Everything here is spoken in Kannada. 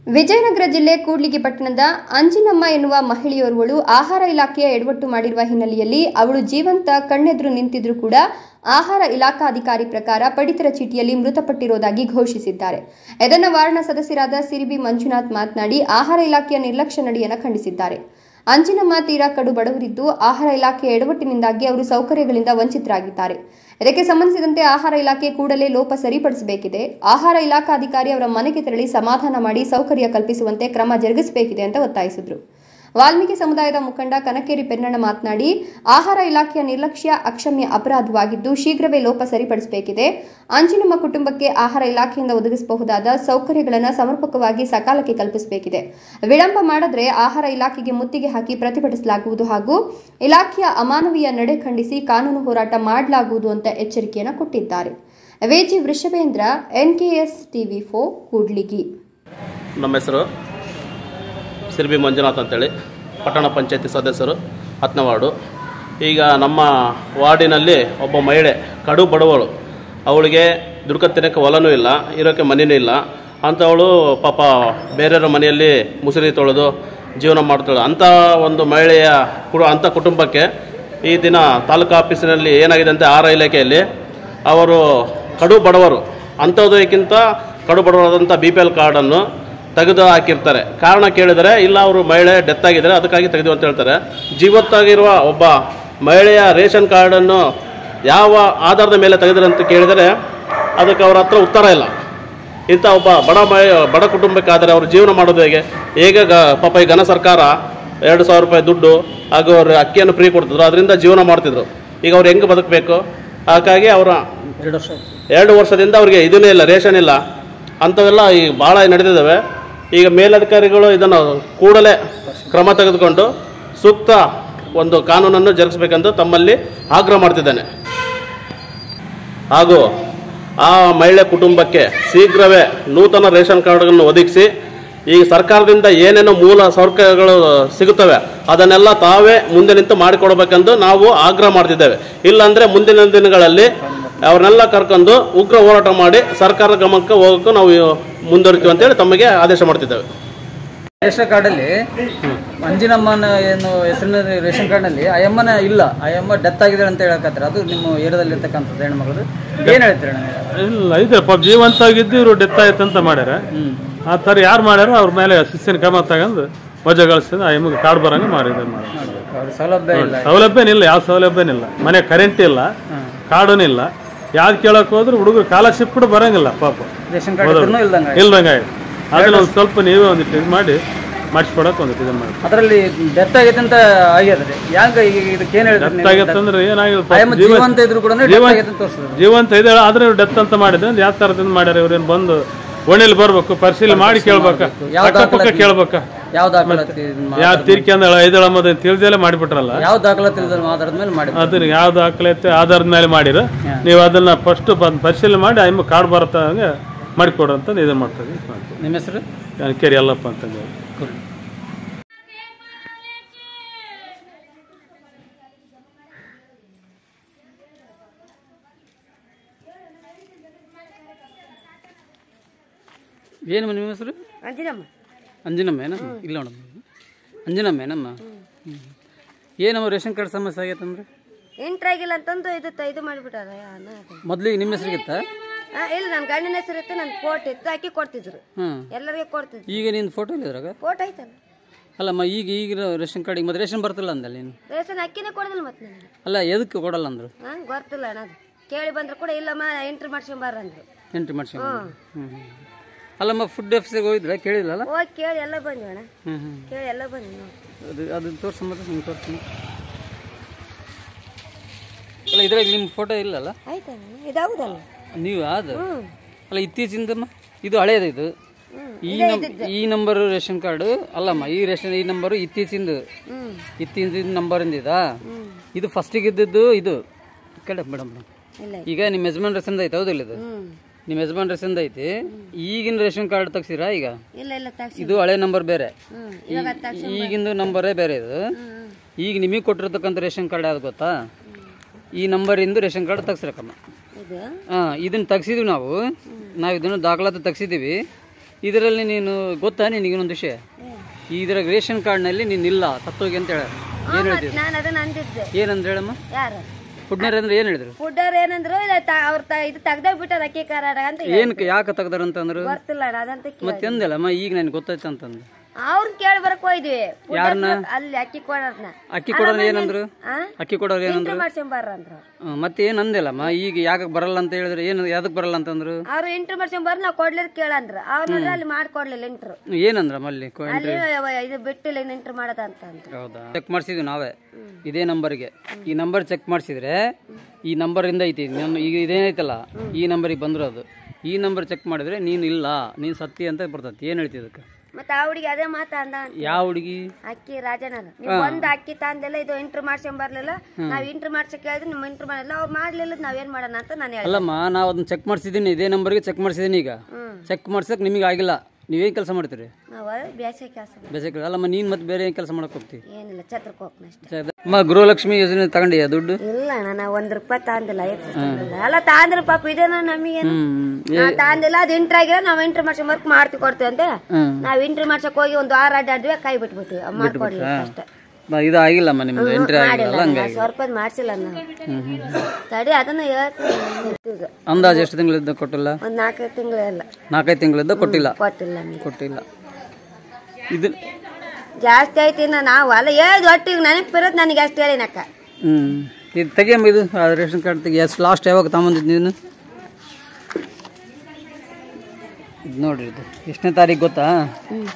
ವಿಜಯನಗರ ಜಿಲ್ಲೆ ಕೂಡ್ಲಿಗಿ ಪಟ್ಟಣದ ಅಂಜಿನಮ್ಮ ಎನ್ನುವ ಮಹಿಳೆಯೋರ್ವಳು ಆಹಾರ ಇಲಾಖೆಯ ಎಡವಟ್ಟು ಮಾಡಿರುವ ಹಿನ್ನೆಲೆಯಲ್ಲಿ ಅವಳು ಜೀವಂತ ಕಣ್ಣೆದುರು ನಿಂತಿದ್ರೂ ಕೂಡ ಆಹಾರ ಇಲಾಖಾಧಿಕಾರಿ ಪ್ರಕಾರ ಪಡಿತರ ಚೀಟಿಯಲ್ಲಿ ಮೃತಪಟ್ಟಿರುವುದಾಗಿ ಘೋಷಿಸಿದ್ದಾರೆ ಇದನ್ನು ವಾರ್ಡ್ನ ಸದಸ್ಯರಾದ ಸಿರಿಬಿ ಮಂಜುನಾಥ್ ಮಾತನಾಡಿ ಆಹಾರ ಇಲಾಖೆಯ ನಿರ್ಲಕ್ಷ್ಯ ನಡೆಯನ್ನು ಖಂಡಿಸಿದ್ದಾರೆ ಅಂಜಿನಮ್ಮ ತೀರಾ ಕಡು ಬಡವರಿದ್ದು ಆಹಾರ ಇಲಾಖೆಯ ಎಡವಟ್ಟಿನಿಂದಾಗಿ ಅವರು ಸೌಕರ್ಯಗಳಿಂದ ವಂಚಿತರಾಗಿದ್ದಾರೆ ಇದಕ್ಕೆ ಸಂಬಂಧಿಸಿದಂತೆ ಆಹಾರ ಇಲಾಖೆ ಕೂಡಲೇ ಲೋಪ ಸರಿಪಡಿಸಬೇಕಿದೆ ಆಹಾರ ಇಲಾಖಾಧಿಕಾರಿ ಅವರ ಮನೆಗೆ ತೆರಳಿ ಸಮಾಧಾನ ಮಾಡಿ ಸೌಕರ್ಯ ಕಲ್ಪಿಸುವಂತೆ ಕ್ರಮ ಜರುಗಿಸಬೇಕಿದೆ ಅಂತ ಒತ್ತಾಯಿಸಿದರು ವಾಲ್ಮೀಕಿ ಸಮುದಾಯದ ಮುಖಂಡ ಕನಕೇರಿ ಪೆನ್ನಣ್ಣ ಮಾತನಾಡಿ ಆಹಾರ ಇಲಾಖೆಯ ನಿರ್ಲಕ್ಷ್ಯ ಅಕ್ಷಮ್ಯ ಅಪರಾಧವಾಗಿದ್ದು ಶೀಘ್ರವೇ ಲೋಪ ಸರಿಪಡಿಸಬೇಕಿದೆ ಅಂಜಿನಮ್ಮ ಕುಟುಂಬಕ್ಕೆ ಆಹಾರ ಇಲಾಖೆಯಿಂದ ಒದಗಿಸಬಹುದಾದ ಸೌಕರ್ಯಗಳನ್ನು ಸಮರ್ಪಕವಾಗಿ ಸಕಾಲಕ್ಕೆ ಕಲ್ಪಿಸಬೇಕಿದೆ ವಿಳಂಬ ಮಾಡಿದ್ರೆ ಆಹಾರ ಇಲಾಖೆಗೆ ಮುತ್ತಿಗೆ ಹಾಕಿ ಪ್ರತಿಭಟಿಸಲಾಗುವುದು ಹಾಗೂ ಇಲಾಖೆಯ ಅಮಾನವೀಯ ನಡೆ ಖಂಡಿಸಿ ಕಾನೂನು ಹೋರಾಟ ಮಾಡಲಾಗುವುದು ಅಂತ ಎಚ್ಚರಿಕೆಯನ್ನು ಕೊಟ್ಟಿದ್ದಾರೆ ವೇಜಿ ವೃಷಭೇಂದ್ರ ಎನ್ಕೆಎಸ್ ಟಿವಿ ಫೋ ಕೂಡ್ಲಿಗಿ ನಮ್ಮ ಹೆಸರು ಸಿರ್ಬಿ ಮಂಜುನಾಥ್ ಅಂತೇಳಿ ಪಟ್ಟಣ ಪಂಚಾಯತಿ ಸದಸ್ಯರು ಹತ್ತನೇ ವಾರ್ಡು ಈಗ ನಮ್ಮ ವಾರ್ಡಿನಲ್ಲಿ ಒಬ್ಬ ಮಹಿಳೆ ಕಡು ಬಡವಳು ಅವಳಿಗೆ ದುಡ್ಕ ತಿನ್ನೋಕ್ಕೆ ಹೊಲನೂ ಇಲ್ಲ ಇರೋಕ್ಕೆ ಮನೆಯೂ ಇಲ್ಲ ಅಂಥವಳು ಪಾಪ ಬೇರೆಯವರ ಮನೆಯಲ್ಲಿ ಮುಸುರಿ ತೊಳೆದು ಜೀವನ ಮಾಡ್ತಾಳೆ ಅಂಥ ಒಂದು ಮಹಿಳೆಯ ಕುಡು ಅಂಥ ಕುಟುಂಬಕ್ಕೆ ಈ ದಿನ ತಾಲೂಕು ಆಫೀಸಿನಲ್ಲಿ ಏನಾಗಿದೆ ಅಂತ ಆಹಾರ ಇಲಾಖೆಯಲ್ಲಿ ಅವರು ಕಡು ಬಡವರು ಅಂಥದಕ್ಕಿಂತ ಕಡು ಬಡವರಾದಂಥ ಬಿ ಪಿ ಎಲ್ ಕಾರ್ಡನ್ನು ತೆಗೆದು ಹಾಕಿರ್ತಾರೆ ಕಾರಣ ಕೇಳಿದರೆ ಇಲ್ಲ ಅವರು ಮಹಿಳೆ ಡೆತ್ ಆಗಿದ್ದಾರೆ ಅದಕ್ಕಾಗಿ ತೆಗೆದು ಅಂತ ಹೇಳ್ತಾರೆ ಜೀವತ್ತಾಗಿರುವ ಒಬ್ಬ ಮಹಿಳೆಯ ರೇಷನ್ ಕಾರ್ಡನ್ನು ಯಾವ ಆಧಾರದ ಮೇಲೆ ತೆಗೆದ್ರೆ ಅಂತ ಕೇಳಿದರೆ ಅದಕ್ಕೆ ಅವ್ರ ಹತ್ರ ಉತ್ತರ ಇಲ್ಲ ಇಂಥ ಒಬ್ಬ ಬಡ ಮಹಿ ಬಡ ಕುಟುಂಬಕ್ಕಾದರೆ ಅವರು ಜೀವನ ಮಾಡೋದು ಹೇಗೆ ಹೇಗೆ ಗ ಪಾಪ ಈ ಘನ ಸರ್ಕಾರ ಎರಡು ಸಾವಿರ ರೂಪಾಯಿ ದುಡ್ಡು ಹಾಗೂ ಅವ್ರ ಅಕ್ಕಿಯನ್ನು ಫ್ರೀ ಕೊಡ್ತಿದ್ರು ಅದರಿಂದ ಜೀವನ ಮಾಡ್ತಿದ್ರು ಈಗ ಅವ್ರು ಹೆಂಗೆ ಬದುಕಬೇಕು ಹಾಗಾಗಿ ಅವರ ಎರಡು ವರ್ಷ ಎರಡು ವರ್ಷದಿಂದ ಅವ್ರಿಗೆ ಇದನ್ನೇ ಇಲ್ಲ ರೇಷನ್ ಇಲ್ಲ ಅಂಥವೆಲ್ಲ ಈಗ ಭಾಳ ನಡೆದಿದ್ದಾವೆ ಈಗ ಮೇಲಧಿಕಾರಿಗಳು ಇದನ್ನು ಕೂಡಲೇ ಕ್ರಮ ತೆಗೆದುಕೊಂಡು ಸೂಕ್ತ ಒಂದು ಕಾನೂನನ್ನು ಜರುಗಿಸಬೇಕೆಂದು ತಮ್ಮಲ್ಲಿ ಆಗ್ರಹ ಮಾಡ್ತಿದ್ದೇನೆ ಹಾಗೂ ಆ ಮಹಿಳೆ ಕುಟುಂಬಕ್ಕೆ ಶೀಘ್ರವೇ ನೂತನ ರೇಷನ್ ಕಾರ್ಡ್ಗಳನ್ನು ಒದಗಿಸಿ ಈ ಸರ್ಕಾರದಿಂದ ಏನೇನು ಮೂಲ ಸೌಕರ್ಯಗಳು ಸಿಗುತ್ತವೆ ಅದನ್ನೆಲ್ಲ ತಾವೇ ಮುಂದೆ ನಿಂತು ಮಾಡಿಕೊಡ್ಬೇಕೆಂದು ನಾವು ಆಗ್ರಹ ಮಾಡ್ತಿದ್ದೇವೆ ಇಲ್ಲಾಂದ್ರೆ ಮುಂದಿನ ದಿನಗಳಲ್ಲಿ ಅವ್ರನ್ನೆಲ್ಲ ಕರ್ಕೊಂಡು ಉಗ್ರ ಹೋರಾಟ ಮಾಡಿ ಸರ್ಕಾರದ ಗಮನಕ್ಕೆ ಹೋಗೋಕ್ಕೂ ನಾವು ಮುಂದುವರಿತೀವಿ ಅಂತೇಳಿ ತಮಗೆ ಆದೇಶ ಮಾಡ್ತಿದ್ದೇವೆ ರೇಷನ್ ಕಾರ್ಡಲ್ಲಿ ಮಂಜಿನಮ್ಮನ ಏನು ಹೆಸರಿನ ರೇಷನ್ ಕಾರ್ಡ್ನಲ್ಲಿ ಅಯ್ಯಮ್ಮನ ಇಲ್ಲ ಅಯ್ಯಮ್ಮ ಡೆತ್ ಆಗಿದೆ ಅಂತ ಹೇಳಕತ್ತಾರೆ ಅದು ನಿಮ್ಮ ಏರಿಯಾದಲ್ಲಿ ಇರ್ತಕ್ಕಂಥದ್ದು ಹೆಣ್ಮಗಳು ಏನು ಹೇಳ್ತೀರಿ ಅಣ್ಣ ಇಲ್ಲ ಇದೆ ಪಾಪ ಜೀವಂತ ಆಗಿದ್ದು ಇವರು ಡೆತ್ ಆಯ್ತು ಅಂತ ಮಾಡ್ಯಾರ ಆ ಥರ ಯಾರು ಮಾಡ್ಯಾರ ಅವ್ರ ಮೇಲೆ ಶಿಸ್ತಿನ ಕ್ರಮ ತಗೊಂಡು ವಜಾಗೊಳಿಸಿದ ಆ ಎಮ್ಮಗೆ ಕಾರ್ಡ್ ಬರಂಗೆ ಮಾಡಿದ್ದಾರೆ ಮಾಡಿ ಅವ್ರ ಸೌಲಭ್ಯ ಇಲ್ಲ ಸೌಲಭ್ಯನಿಲ್ಲ ಯಾವ ಸೌಲಭ್ಯನಿಲ್ಲ ಮನೆ ಕರೆಂಟ್ ಇಲ್ಲ ಕಾರ್ಡೂ ಇಲ್ಲ ಯಾವ್ದು ಕೇಳಕ್ ಹೋದ್ರೆ ಹುಡುಗರು ಕಾಲರ್ಶಿಪ್ ಕೂಡ ಬರಂಗಿಲ್ಲ ಪಾಪ ರೇಷನ್ ಕಾರ್ಡ್ ಇದ್ರೂ ಇಲ್ದಂಗೆ ಇಲ್ದಂಗೆ ಆಯ್ತು ಅದನ್ನ ಒಂದು ಸ್ವಲ್ಪ ನೀವೇ ಒಂದಿಟ್ಟು ಇದು ಮಾಡಿ ಮಾಡಿಸ್ಕೊಡಕ್ಕೆ ಒಂದಿಟ್ಟು ಇದನ್ನ ಮಾಡಿ ಅದರಲ್ಲಿ ಡೆತ್ ಆಗೈತೆ ಅಂತ ಆಗ್ಯದ್ರಿ ಯಾಕೆ ಈಗ ಇದಕ್ಕೆ ಏನು ಹೇಳ್ತೀರಿ ನೀವು? ಆಗತ್ತಂದ್ರೆ ಏನಾಗಿಲ್ಲ ಪಾಪ ಅಯ್ಯಮ್ಮ ಜೀವ- ಜೀವಂತ ಇದ್ರು ಕೂಡ ಡೆತ್ ಜೀವಂತ- ಆಗೈತೆ ಅಂತ ತೋರಿಸಿದ್ರು ಜೀವಂತ ಇದೆ ಆದ್ರೆ ಡೆತ್ ಅಂತ ಮಾಡಿದ್ರೆ ಯಾವ ಥರದಿಂದ ಮಾಡ್ಯಾರ ಇವ್ರೇನು ಬಂದು ಓಣಿಲಿ ಬರ್ಬೇಕು ಪರಿಶೀಲನೆ ಮಾಡಿ ಕೇಳ್ಬೇಕ ಯಾವ ಅಕ್ಕಪಕ್ಕ ಕೇಳ್ಬೇಕ ಯಾವ ದಾಖಲಾತಿ ಇದನ್ನ ಮಾ- ಯಾವ ತೀರ್ಕೊಂಡ ಐದಳಮ್ಮದ ತಿಳಿದೆಲ್ಲ ಮಾಡಿಬಿಟ್ರಲ್ಲ ಯಾವ ದಾಖಲಾತಿ ಇಲ್ದ ಆಧಾರದ ಮೇಲೆ ಮಾಡಿ ಅದನ್ನ ಯಾವ್ದು ದಾಖಲಾತಿ ಆಧಾರದ ಮೇಲೆ ಮಾಡಿರ ನೀವು ಅದನ್ನ ಫಸ್ಟ್ ಬಂದು ಪರಿಶೀಲನೆ ಮಾಡಿ ಐಮ ಕಾರ್ಡ್ ಬರತ್ತ ಹಂಗೆ ಮಾಡಿಕೊಡ್ರಿ ಅಂತ ಇದನ್ನ ಮಾಡ್ತೀವಿ ನಿಮ್ಮ ಹೆಸರು ಕೆರಿ ಅಲ್ಲಪ್ಪ ಅಂತಂದು ಏನು ನಿಮ್ಮ ಹೆಸರು ಅಂಜಿನಮ್ಮ ಅಂಜನಮ್ಮ ಏನಮ್ಮ ಇಲ್ಲ ಮೇಡಮ್ ಅಂಜನಮ್ಮ ಏನಮ್ಮ ಹ್ಮ್. ಏನಮ್ಮ ರೇಷನ್ ಕಾರ್ಡ್ ಸಮಸ್ಯೆ ಆಗೈತಂದ್ರೆ ಎಂಟ್ರಾಗಿಲ್ಲ ಅಂತಂದು ಇದು ತ- ಇದು ಮಾಡಿಬಿಟ್ಟಾರ ಮೊದಲಿಗೆ ನಿಮ್ಮ ಹೆಸರಿಗಿತ್ತ ಇಲ್ಲ ನನ್ನ ಗಂಡನ ಹೆಸರು ಇತ್ತು ನನ್ನ ಫೋಟೋ ಇತ್ತು ಹಾಕಿ ಕೊಡ್ತಿದ್ರು ಹಾಂ ಎಲ್ಲರಿಗೆ ಕೊಡ್ತಿದ್ರು ಈಗ ನಿನ್ನ ಫೋಟೋ ಇಲ್ಲ ಇದ್ರಾಗ ಫೋಟೋ ಐತಲ್ಲ ಅಲ್ಲಮ್ಮ ಈಗ ಈಗ ರೇಷನ್ ಕಾರ್ಡಿಗೆ ಮತ್ತೆ ರೇಷನ್ ಬರ್ತಿಲ್ಲ ಅಂದಲ್ಲ ನೀನು ರೇಷನ್ ಅಕ್ಕಿನೇ ಕೊಡೋದಿಲ್ಲ ಮತ್ತೆ ನನಗೆ ಅಲ್ಲ ಎದಕ್ಕೆ ಕೊಡಲ್ಲ ಅಂದ್ರು ಹಾಂ ಗೊತ್ತಿಲ್ಲ ಅಣ್ಣ ಅದು ಕೇಳಿ ಬಂದ್ರೆ ಕೂಡ ಇಲ್ಲಮ್ಮ ಎಂಟ್ರಿ ಮಾಡ್ಸ್ಕೊಂಬಾರ ಅಂದ್ರು ಎಂಟ್ರಿ ಮಾಡ್ಸ್ಕೊಂಡು ಹ್ಞೂ ಹ್ಞೂ ಅಲ್ಲಮ್ಮ ಫುಡ್ ಆಫೀಸಿಗೆ ಹೋಗಿದ್ರೆ ಕೇಳಿಲ್ಲಲ್ಲ ಹೋಗಿ ಕೇಳಿ ಎಲ್ಲ ಬಂದ್ವಿ ಅಣ್ಣ ಹ್ಞೂ ಹ್ಞೂ ಕೇಳಿ ಎಲ್ಲ ಬಂದ್ವಿ ನಾವು ಅದು ಅದನ್ನ ತೋರ್ಸು ಮತ್ತೆ ಹಿಂಗೆ ತೋರಿಸಿ ಅಲ್ಲ ಇದ್ರಾಗ ನಿಮ್ಮ ಫೋಟೋ ಇಲ್ಲಲ್ಲ ಆಯ್ತಣ್ಣ ಇದಾವುದಲ್ಲ ನೀವು ಅದು ಅಲ್ಲ ಇತ್ತೀಚಿಂದಮ್ಮ ಇದು ಹಳೇದು ಇದು ಈ ನಂ ಈ ನಂಬರ್ ರೇಷನ್ ಕಾರ್ಡು ಅಲ್ಲಮ್ಮ ಈ ರೇಷನ್ ಈ ನಂಬರು ಇತ್ತೀಚಿಂದು ಇತ್ತೀಚಿನ ನಂಬರಿಂದ ಇದಾ ಇದು ಫಸ್ಟಿಗೆ ಇದ್ದದ್ದು ಇದು ಕಡೆ ಮೇಡಮ್ ಇಲ್ಲ ಈಗ ನಿಮ್ಮ ಯಜಮಾನ್ ರೇಷನ್ ಐತೆ ಹೌದಿಲ್ಲ ಇದು ನಿಮ್ಮ ಯಜಮಾನ್ ರೇಷನ್ ಐತಿ ಈಗಿನ ರೇಷನ್ ಕಾರ್ಡ್ ತೆಗ್ಸಿರಾ ಈಗ ಇಲ್ಲ ಇಲ್ಲ ತಕ್ಷಣ ಇದು ಹಳೆ ನಂಬರ್ ಬೇರೆ ಹ್ಞೂ ಈ- ಈಗಿಂದು ನಂಬರೇ ಬೇರೆ ಇದು ಈಗ ನಿಮಗೆ ಕೊಟ್ಟಿರ್ತಕ್ಕಂಥ ರೇಷನ್ ಕಾರ್ಡ್ ಯಾವ್ದು ಗೊತ್ತಾ ಈ ನಂಬರಿಂದ ರೇಷನ್ ಕಾರ್ಡ್ ತೆಗ್ಸ್ರಕ್ಕಮ್ಮ ಇದು ಹಾಂ ಇದನ್ನ ತೆಗ್ಸಿದ್ವಿ ನಾವು ನಾವು ಇದನ್ನು ದಾಖಲಾತಿ ತೆಗ್ಸಿದ್ದೀವಿ ಇದರಲ್ಲಿ ನೀನು ಗೊತ್ತಾ ನಿನಗೆ ಇನ್ನೊಂದು ವಿಷಯ ಇದ್ರಾಗ ರೇಷನ್ ಕಾರ್ಡ್ನಲ್ಲಿ ನೀನು ಇಲ್ಲ ಸತ್ತೋಗಿ ಅಂತ ಹೇಳ ಏನು ಹೇಳ್ತೀವಿ ನಾನು ಅದನ್ನ ಅಂದಿದ್ದೆ ಏನಂದ್ರೆ ಹೇಳಮ್ಮ ಯಾರು ಫುಡ್ನರ್ ಅಂದ್ರೆ ಏನು ಹೇಳಿದ್ರು ಫುಡ್ಡರ್ ಏನಂದ್ರು ಇಲ್ಲ ತ- ಅವ್ರ ತ- ಇದು ತೆಗ್ದಾಗ ಬಿಟ್ಟಾರ ಅಕ್ಕಿ ಕಾರ್ಡ್ ಅಂತ ಏನಕ್ಕೆ ಯಾಕೆ ತೆಗ್ದಾರ ಅಂತಂದ್ರು ಗೊತ್ತಿಲ್ಲ ಅಣ್ಣ, ಅದಂತ ಕೇಳಿ ಮತ್ತೆ ಅಂದಲ್ಲಮ್ಮ ಈಗ ನನಗೆ ಗೊತ್ತಾಯ್ತು ಅಂತಂದು ಅವ್ರನ್ನ ಕೇಳಿ ಬರಕ್ ಹೋಯ್ದ್ವಿ Food ಯಾರನ್ನ? ಅವ್ರ್ನ ಅಲ್ಲಿ ಅಕ್ಕಿ ಕೊಡೋರ್ನ ಅಕ್ಕಿ ಕೊಡೋರು ಏನಂದ್ರು ಅಕ್ಕಿ ಕೊಡೋರು ಏನಂದ್ರು ಇಂಟ್ರ್ ಮಾಡ್ಸ್ಕೊಂಬಾರ ಅಂದ್ರು ಹ್ಮ್, ಮತ್ತೆ ಏನು ಅಂದಿಲ್ಲಮ್ಮ ಈಗ ಯಾಕೆ ಬರಲ್ಲ ಅಂತ ಹೇಳಿದ್ರೆ ಏನು ಯಾವ್ದಕ್ಕೆ ಬರಲ್ಲ ಅಂತಂದ್ರು ಅವ್ರು ಇಂಟ್ರ್ ಮಾಡ್ಸ್ಕೊಂಬಾರ ನಾವ್ ಕೊಡ್ಲಿದ್ ಕೇಳಂದ್ರ ಅವ್ರ ನೋಡ್ರಿ ಅಲ್ಲಿ ಮಾಡ್ಕೊಡ್ಲಿಲ್ಲ ಇಂಟ್ರು ಏನಂದ್ರಮ್ಮ ಅಲ್ಲಿ ಕೊ- ಅಲ್ಲಿ ವ- ಇದು ಬಿಟ್ಟಿಲ್ಲ ಇನ್ನು ಇಂಟ್ರ್ ಮಾಡೋದ ಅಂತ ಅಂದ್ರು ಹೌದಾ ಚೆಕ್ ಮಾಡಿಸಿದ್ವಿ ನಾವೇ ಇದೇ ನಂಬರ್ಗೆ ಈ ನಂಬರ್ ಚೆಕ್ ಮಾಡಿಸಿದ್ರೆ ಈ ನಂಬರಿಂದ ಐತಿ ನಮ್ಮ ಈಗ ಇದೇನೈತಲ್ಲ ಈ ನಂಬರಿಗೆ ಬಂದ್ರು ಅದು ಈ ನಂಬರ್ ಚೆಕ್ ಮಾಡಿದ್ರೆ ನೀನು ಇಲ್ಲ ನೀನು ಸತ್ತಿ ಅಂತ ಬರ್ತೈತಿ ಏನು ಹೇಳ್ತಿ ಅದಕ್ಕೆ ಮತ್ತೆ ಆ ಹುಡುಗಿ ಅದೇ ಮಾತ ಅಂದ ಅಂತ. ಯಾವ ಹುಡುಗಿ ಅಕ್ಕಿ ರಾಜನರ ನೀವು ಒಂದ್ ಅಕ್ಕಿ ತಂದಿಲ್ಲ ಇದು ಇಂಟ್ರ್ ಮಾಡ್ಸ್ಕೊಂಡ್ ಬರ್ಲಿಲ್ಲ ನಾವ್ ಇಂಟ್ರ್ ಮಾಡ್ಸಕ್ ಹೇಳಿದ್ರೆ ನಿಮ್ ಇಂಟ್ರ್ ಮಾಡಿಲ್ಲ ಅವ್ರು ಮಾಡ್ಲಿಲ್ಲ ನಾವೇನ್ ಮಾಡೋಣ ಅಂತ ನಾನು ಹೇಳಿದೆ ಅಲ್ಲಮ್ಮ ನಾವು ಅದನ್ನ ಚೆಕ್ ಮಾಡಿಸಿದ್ದೀನಿ ಇದೇ ನಂಬರ್ಗೆ ಚೆಕ್ ಮಾಡಿಸಿದ್ದೀನಿ ಈಗ ಚೆಕ್ ಮಾಡ್ಸಕ್ಕೆ ನಿಮಗೆ ಆಗಿಲ್ಲ ನೀವೇನು ಕೆಲಸ ಮಾಡ್ತೀರಿ ನಾವು ಬೇಸಿಗೆ ಕೆಲಸ ಬೇಸಿಗೆ ಅಲ್ಲಮ್ಮ ನೀನು ಮತ್ತೆ ಬೇರೆ ಏನು ಕೆಲಸ ಮಾಡಕ್ಕೆ ಹೋಗ್ತಿ ಏನಿಲ್ಲ ಛತ್ರಕ್ಕೆ ಹೋಗ್ನ ಅಷ್ಟೇ ಅಮ್ಮ ಗೃಹಲಕ್ಷ್ಮಿ ಯೋಜನೆ ತಗೊಂಡಿಯಾ ದುಡ್ಡು ಇಲ್ಲ ಅಣ್ಣ ನಾ ಒಂದ್ ರೂಪಾಯಿ ತಾಂದಿಲ್ಲ ಐದು ತಂದಿಲ್ಲ ಅಲ್ಲ ತಾಂದ್ರ ಪಾಪ ಇದೇನ ನಮಗೇನು ಹ್ಮ್ ನಾ ತಾಂದಿಲ್ಲ ಅದು ಇಂಟ್ರ್ ಆಗಿಲ್ಲ ನಾವ್ ಇಂಟ್ರ್ ಮಾಡ್ಸೋ ವರ್ಕ್ ಮಾಡ್ತಿ ಕೊಡ್ತೀವಿ ಅಂತ ನಾವ್ ಇಂಟ್ರ್ ಮಾಡ್ಸಕ್ ಹೋಗಿ ಒಂದು ವಾರ ಅಡ್ಡಾಡ್ವಿ ಕೈ ಬಿಟ್ಬಿಟ್ವಿ ಮಾಡ್ಕೊಡ್ಲಿಲ್ಲ ಅಷ್ಟೇ ಬಾ, ಇದು ಆಗಿಲ್ಲಮ್ಮ ನಿಮ್ದು ಎಂಟ್ರಿ ಆಗಿಲ್ಲ ಹಂಗಾಗಿ ಸಾವಿರ ರೂಪಾಯಿ ಮಾಡ್ಸಿಲ್ಲ ನಾವು ತಡಿ ಅದನ್ನ ಹೇಳ್ತೀನಿ ಈಗ ಅಂದಾಜು ಎಷ್ಟು ತಿಂಗಳಿದ್ದ ಕೊಟ್ಟಿಲ್ಲ ಒಂದ್ ನಾಲ್ಕೈದು ತಿಂಗಳು ಇಲ್ಲ ನಾಲ್ಕೈದು ತಿಂಗಳಿದ್ದ ಕೊಟ್ಟಿಲ್ಲ ಕೊಟ್ಟಿಲ್ಲ ನಮ್ಗೆ. ಕೊಟ್ಟಿಲ್ಲ ಇದು ಜಾಸ್ತಿ ಐತಿ ಇನ್ನ ನಾವು ಅಲ್ಲ ಏದ್ ಒಟ್ಟಿಗೆ ನನಗೆ ಬರೋದು ನನಗೆ ಅಷ್ಟು ಹೇಳಿನಕ್ಕ ಹ್ಞೂ ಇದು ತೆಗಿಯಮ್ಮ ಇದು ಆ ರೇಷನ್ ಕಾರ್ಡ್ ತೆಗಿ ಎಷ್ಟು ಲಾಸ್ಟ್ ಯಾವಾಗ ತಗೊಂಬಂದಿದ್ದು ನೀನು ಇದು ನೋಡ್ರಿ ಇದು ಎಷ್ಟನೇ ತಾರೀಕು ಗೊತ್ತಾ